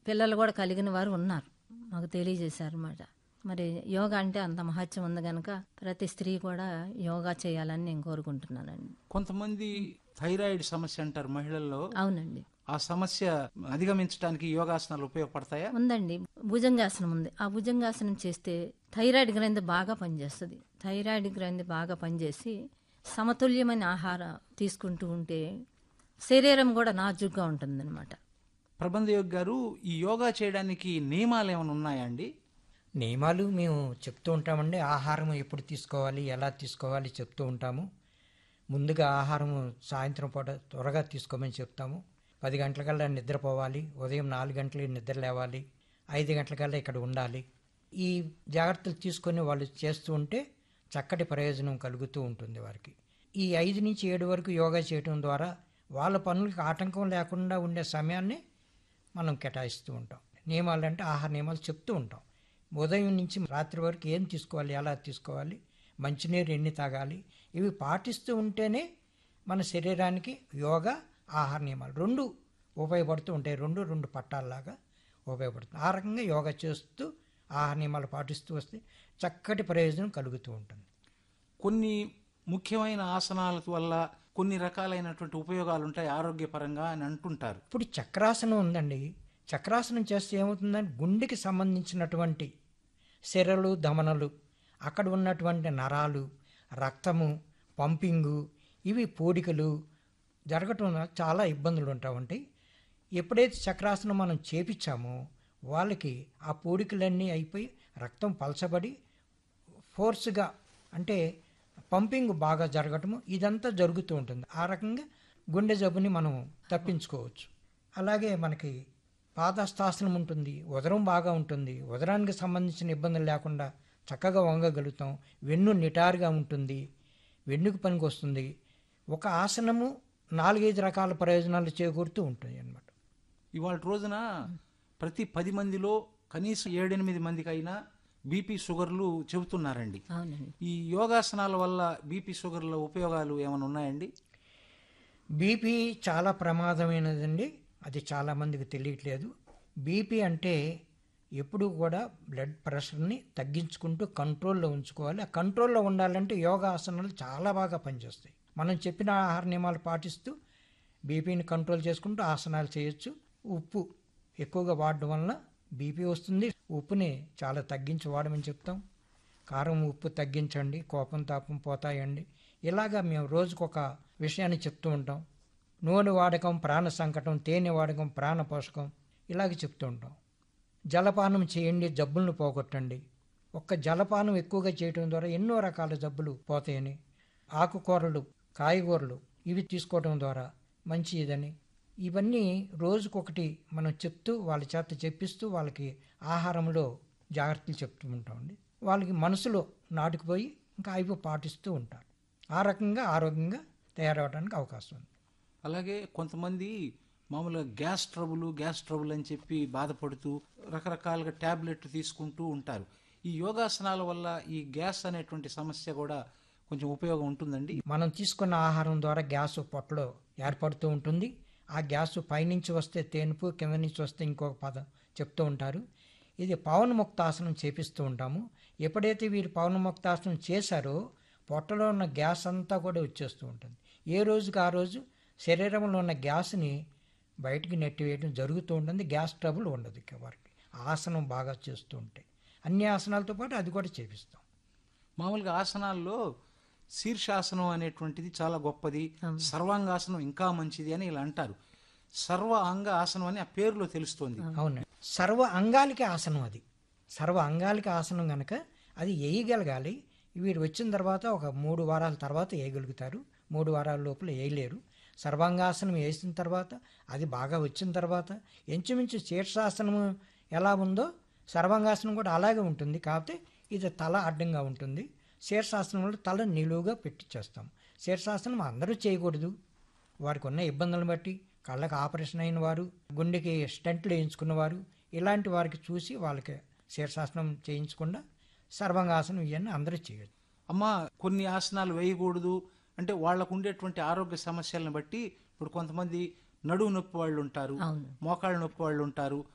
పిల్లలు కూడా కలిగిన వారు ఉన్నారు మాకు తెలియజేశారు అన్నమాట మరి యోగా అంటే అంత మహత్యం ఉంది కనుక ప్రతి స్త్రీ కూడా యోగా చేయాలని నేను కోరుకుంటున్నానండి కొంతమంది థైరాయిడ్ సమస్య అంటారు మహిళల్లో అవునండి ఆ సమస్య అధిగమించడానికి యోగాసనాలు ఉపయోగపడతాయా ఉందండి భుజంగాసనం ఉంది ఆ భుజంగాసనం చేస్తే థైరాయిడ్ గ్రంథి బాగా పనిచేస్తుంది థైరాయిడ్ గ్రంథి బాగా పనిచేసి సమతుల్యమైన ఆహారం తీసుకుంటూ ఉంటే శరీరం కూడా నాజుగ్గా ఉంటుందన్నమాట ప్రబంధ యోగి గారు ఈ యోగా చేయడానికి నియమాలు ఏమైనా ఉన్నాయా అండి నియమాలు మేము చెప్తూ ఉంటామండి ఆహారం ఎప్పుడు తీసుకోవాలి ఎలా తీసుకోవాలి చెప్తూ ఉంటాము ముందుగా ఆహారము సాయంత్రం పూట త్వరగా తీసుకోమని చెప్తాము పది గంటలకల్లా నిద్రపోవాలి ఉదయం నాలుగు గంటలకి నిద్ర లేవాలి ఐదు గంటలకల్లా ఇక్కడ ఉండాలి ఈ జాగ్రత్తలు తీసుకొని వాళ్ళు చేస్తూ ఉంటే చక్కటి ప్రయోజనం కలుగుతూ ఉంటుంది వారికి ఈ ఐదు నుంచి ఏడు వరకు యోగా చేయడం ద్వారా వాళ్ళ పనులకు ఆటంకం లేకుండా ఉండే సమయాన్ని మనం కేటాయిస్తూ ఉంటాం నియమాలు అంటే ఆహార నియమాలు చెప్తూ ఉంటాం ఉదయం నుంచి రాత్రి వరకు ఏం తీసుకోవాలి ఎలా తీసుకోవాలి మంచినీరు ఎన్ని తాగాలి ఇవి పాటిస్తూ ఉంటేనే మన శరీరానికి యోగా ఆహార నియమాలు రెండు ఉపయోగపడుతూ ఉంటాయి రెండు రెండు పట్టాల్లాగా ఉపయోగపడుతుంది ఆ రకంగా యోగా చేస్తూ ఆహార నియమాలు పాటిస్తూ వస్తే చక్కటి ప్రయోజనం కలుగుతూ ఉంటుంది కొన్ని ముఖ్యమైన ఆసనాల వల్ల కొన్ని రకాలైనటువంటి ఉపయోగాలు ఉంటాయి ఆరోగ్యపరంగా అని అంటుంటారు ఇప్పుడు చక్రాసనం ఉందండి చక్రాసనం చేస్తే ఏమవుతుందంటే గుండెకి సంబంధించినటువంటి సిరలు దమనలు అక్కడ ఉన్నటువంటి నరాలు రక్తము పంపింగు ఇవి పూడికలు జరగటం వల్ల చాలా ఇబ్బందులు ఉంటా ఉంటాయి ఎప్పుడైతే చక్రాసనం మనం చేపించామో వాళ్ళకి ఆ పూడికలన్నీ అయిపోయి రక్తం పలచబడి ఫోర్స్గా అంటే పంపింగ్ బాగా జరగటము ఇదంతా జరుగుతూ ఉంటుంది ఆ రకంగా గుండె జబ్బుని మనం తప్పించుకోవచ్చు అలాగే మనకి పాదస్థాసనం ఉంటుంది ఉదరం బాగా ఉంటుంది ఉదరానికి సంబంధించిన ఇబ్బందులు లేకుండా చక్కగా వంగగలుగుతాం వెన్ను నిటారుగా ఉంటుంది వెన్నుకు పనికి వస్తుంది ఒక ఆసనము నాలుగైదు రకాల ప్రయోజనాలు చేకూరుతూ ఉంటుంది అన్నమాట ఇవాళ రోజున ప్రతి పది మందిలో కనీసం ఏడెనిమిది మందికి అయినా బీపీ షుగర్లు చెబుతున్నారండి అవునండి ఈ యోగాసనాల వల్ల బీపీ షుగర్ల ఉపయోగాలు ఏమైనా ఉన్నాయండి బీపీ చాలా ప్రమాదమైనదండి అది చాలామందికి తెలియట్లేదు బీపీ అంటే ఎప్పుడు కూడా బ్లడ్ ప్రెషర్ని తగ్గించుకుంటూ కంట్రోల్లో ఉంచుకోవాలి ఆ కంట్రోల్లో ఉండాలంటే యోగా ఆసనాలు చాలా బాగా పనిచేస్తాయి మనం చెప్పిన ఆహార నియమాలు పాటిస్తూ బీపీని కంట్రోల్ చేసుకుంటూ ఆసనాలు చేయొచ్చు ఉప్పు ఎక్కువగా వాడడం వలన బీపీ వస్తుంది ఉప్పుని చాలా తగ్గించి వాడమని చెప్తాం కారం ఉప్పు తగ్గించండి కోపం తాపం పోతాయండి ఇలాగా మేము రోజుకొక విషయాన్ని చెప్తూ ఉంటాం నూనె వాడకం ప్రాణ సంకటం తేనె వాడకం ప్రాణ పోషకం ఇలాగ చెప్తూ ఉంటాం జలపానం చేయండి జబ్బులను పోగొట్టండి ఒక్క జలపానం ఎక్కువగా చేయడం ద్వారా ఎన్నో రకాల జబ్బులు పోతాయని ఆకుకూరలు కాయగూరలు ఇవి తీసుకోవడం ద్వారా మంచి ఇదని ఇవన్నీ రోజుకొకటి మనం చెప్తూ వాళ్ళ చేత చెప్పిస్తూ వాళ్ళకి ఆహారంలో జాగ్రత్తలు చెప్తూ ఉంటామండి వాళ్ళకి మనసులో నాటుకుపోయి ఇంకా అవి పాటిస్తూ ఉంటారు ఆ రకంగా ఆరోగ్యంగా తయారవడానికి అవకాశం ఉంది అలాగే కొంతమంది మామూలుగా గ్యాస్ ట్రబుల్ గ్యాస్ ట్రబుల్ అని చెప్పి బాధపడుతూ రకరకాలుగా ట్యాబ్లెట్ తీసుకుంటూ ఉంటారు ఈ యోగాసనాల వల్ల ఈ గ్యాస్ అనేటువంటి సమస్య కూడా కొంచెం ఉపయోగం ఉంటుందండి మనం తీసుకున్న ఆహారం ద్వారా గ్యాస్ పొట్టలో ఏర్పడుతూ ఉంటుంది ఆ గ్యాస్ పైనుంచి వస్తే తేనుపు కింద నుంచి వస్తే ఇంకొక పదం చెప్తూ ఉంటారు ఇది పవనముక్తాసనం చేపిస్తూ ఉంటాము ఎప్పుడైతే వీరు పవనముక్తాసనం చేశారో పొట్టలో ఉన్న గ్యాస్ అంతా కూడా వచ్చేస్తూ ఉంటుంది ఏ రోజుకి ఆ రోజు శరీరంలో ఉన్న గ్యాస్ని బయటికి నెట్టివేయడం జరుగుతూ ఉంటుంది గ్యాస్ ట్రబుల్ ఉండదు ఇక వారికి ఆసనం బాగా చేస్తూ ఉంటే అన్ని ఆసనాలతో పాటు అది కూడా చేపిస్తాం మామూలుగా ఆసనాల్లో శీర్షాసనం అనేటువంటిది చాలా గొప్పది సర్వాంగాసనం ఇంకా మంచిది అని ఇలా అంటారు సర్వ అంగ ఆసనం అని ఆ పేరులో తెలుస్తోంది అవునండి సర్వ అంగాలకి ఆసనం అది సర్వ అంగాలకి ఆసనం కనుక అది వేయగలగాలి వీరు వచ్చిన తర్వాత ఒక మూడు వారాల తర్వాత వేయగలుగుతారు మూడు వారాల లోపల వేయలేరు సర్వాంగాసనం వేసిన తర్వాత అది బాగా వచ్చిన తర్వాత ఇంచుమించు శీర్షాసనం ఎలా ఉందో సర్వాంగాసనం కూడా అలాగే ఉంటుంది కాకపోతే ఇది తల అడ్డంగా ఉంటుంది శీర్షాసనంలో తల నిలువుగా పెట్టి చేస్తాం శీర్షాసనం అందరూ చేయకూడదు వారికి ఉన్న ఇబ్బందులను బట్టి కళ్ళకి ఆపరేషన్ అయిన వారు గుండెకి స్టెంట్లు వేయించుకున్నవారు ఇలాంటి వారికి చూసి వాళ్ళకి శీర్షాసనం చేయించకుండా సర్వాంగాసనం ఇవన్నీ అందరూ చేయొచ్చు అమ్మ కొన్ని ఆసనాలు వేయకూడదు అంటే వాళ్ళకు ఉండేటువంటి ఆరోగ్య సమస్యలను బట్టి ఇప్పుడు కొంతమంది నడువు నొప్పి వాళ్ళు ఉంటారు అవును మోకాళ్ళ నొప్పి వాళ్ళు ఉంటారు